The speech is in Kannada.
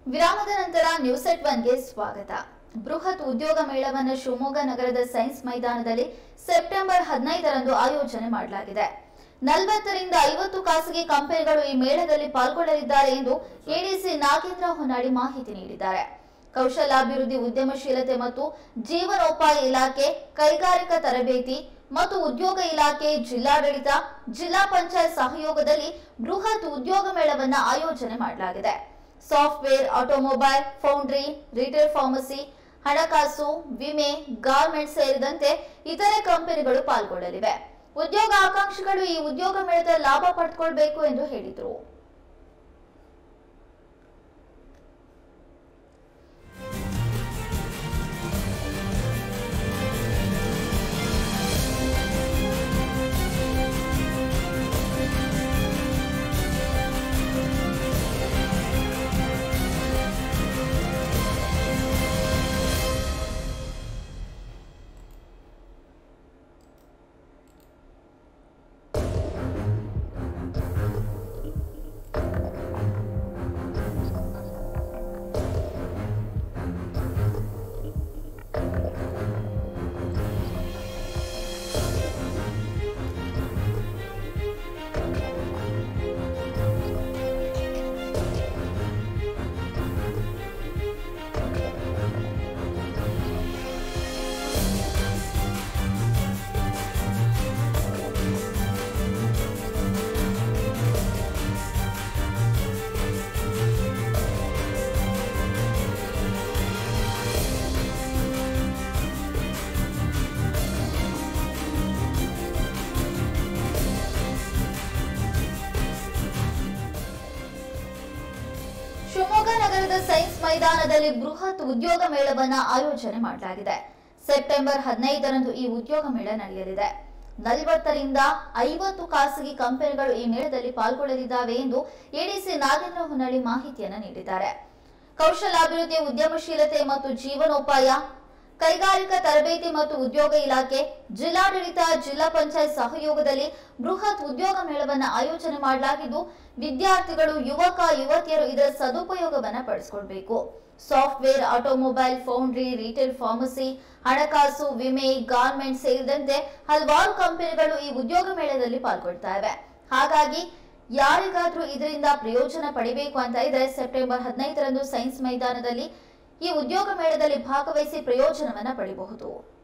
ವಿರಾಮದ ನಂತರ ನ್ಯೂಸ್ ಎಟ್ ಒನ್ಗೆ ಸ್ವಾಗತ ಬೃಹತ್ ಉದ್ಯೋಗ ಮೇಳವನ್ನು ಶಿವಮೊಗ್ಗ ನಗರದ ಸೈನ್ಸ್ ಮೈದಾನದಲ್ಲಿ ಸೆಪ್ಟೆಂಬರ್ ಹದಿನೈದರಂದು ಆಯೋಜನೆ ಮಾಡಲಾಗಿದೆ ನಲವತ್ತರಿಂದ ಐವತ್ತು ಖಾಸಗಿ ಕಂಪನಿಗಳು ಈ ಮೇಳದಲ್ಲಿ ಪಾಲ್ಗೊಳ್ಳಲಿದ್ದಾರೆ ಎಂದು ಎಡಿಸಿ ನಾಗೇಂದ್ರ ಹೊನ್ನಾಳಿ ಮಾಹಿತಿ ನೀಡಿದ್ದಾರೆ ಕೌಶಲಾಭಿವೃದ್ಧಿ ಉದ್ಯಮಶೀಲತೆ ಮತ್ತು ಜೀವನೋಪಾಯ ಇಲಾಖೆ ಕೈಗಾರಿಕಾ ತರಬೇತಿ ಮತ್ತು ಉದ್ಯೋಗ ಇಲಾಖೆ ಜಿಲ್ಲಾಡಳಿತ ಜಿಲ್ಲಾ ಪಂಚಾಯತ್ ಸಹಯೋಗದಲ್ಲಿ ಬೃಹತ್ ಉದ್ಯೋಗ ಮೇಳವನ್ನ ಆಯೋಜನೆ ಮಾಡಲಾಗಿದೆ software automobile foundry retail pharmacy ಹಣಕಾಸು ವಿಮೆ ಗಾರ್ಮೆಂಟ್ ಸೇರಿದಂತೆ ಇತರೆ ಕಂಪನಿಗಳು ಪಾಲ್ಗೊಳ್ಳಲಿವೆ ಉದ್ಯೋಗ ಆಕಾಂಕ್ಷಿಗಳು ಈ ಉದ್ಯೋಗ ಮೇಳದ ಲಾಭ ಪಡೆದುಕೊಳ್ಬೇಕು ಎಂದು ಹೇಳಿದರು ಶಿವಮೊಗ್ಗ ನಗರದ ಸೈನ್ಸ್ ಮೈದಾನದಲ್ಲಿ ಬೃಹತ್ ಉದ್ಯೋಗ ಮೇಳವನ್ನ ಆಯೋಜನೆ ಮಾಡಲಾಗಿದೆ ಸೆಪ್ಟೆಂಬರ್ ಹದಿನೈದರಂದು ಈ ಉದ್ಯೋಗ ಮೇಳ ನಡೆಯಲಿದೆ ನಲವತ್ತರಿಂದ ಐವತ್ತು ಖಾಸಗಿ ಕಂಪನಿಗಳು ಈ ಮೇಳದಲ್ಲಿ ಪಾಲ್ಗೊಳ್ಳಲಿದ್ದಾವೆ ಎಂದು ಎಡಿಸಿ ನಾಗೇಂದ್ರ ಹೊನ್ನಳ್ಳಿ ಮಾಹಿತಿಯನ್ನ ನೀಡಿದ್ದಾರೆ ಕೌಶಲಾಭಿವೃದ್ಧಿ ಉದ್ಯಮಶೀಲತೆ ಮತ್ತು ಜೀವನೋಪಾಯ ಕೈಗಾರಿಕಾ ತರಬೇತಿ ಮತ್ತು ಉದ್ಯೋಗ ಇಲಾಖೆ ಜಿಲ್ಲಾಡಳಿತ ಜಿಲ್ಲಾ ಪಂಚಾಯತ್ ಸಹಯೋಗದಲ್ಲಿ ಬೃಹತ್ ಉದ್ಯೋಗ ಮೇಳವನ್ನ ಆಯೋಜನೆ ಮಾಡಲಾಗಿದ್ದು ವಿದ್ಯಾರ್ಥಿಗಳು ಯುವಕ ಯುವತಿಯರು ಇದರ ಸದುಪಯೋಗವನ್ನ ಪಡಿಸಿಕೊಳ್ಬೇಕು software automobile foundry retail pharmacy ಹಣಕಾಸು ವಿಮೆ ಗಾರ್ಮೆಂಟ್ ಸೇರಿದಂತೆ ಹಲವಾರು ಕಂಪನಿಗಳು ಈ ಉದ್ಯೋಗ ಮೇಳದಲ್ಲಿ ಪಾಲ್ಗೊಳ್ತಾ ಇವೆ ಹಾಗಾಗಿ ಯಾರಿಗಾದ್ರೂ ಇದರಿಂದ ಪ್ರಯೋಜನ ಪಡಿಬೇಕು ಅಂತ ಇದ್ರೆ ಸೆಪ್ಟೆಂಬರ್ ಹದಿನೈದರಂದು ಸೈನ್ಸ್ ಮೈದಾನದಲ್ಲಿ ಈ ಉದ್ಯೋಗ ಮೇಳದಲ್ಲಿ ಭಾಗವಹಿಸಿ ಪ್ರಯೋಜನವನ್ನ ಪಡಿಬಹುದು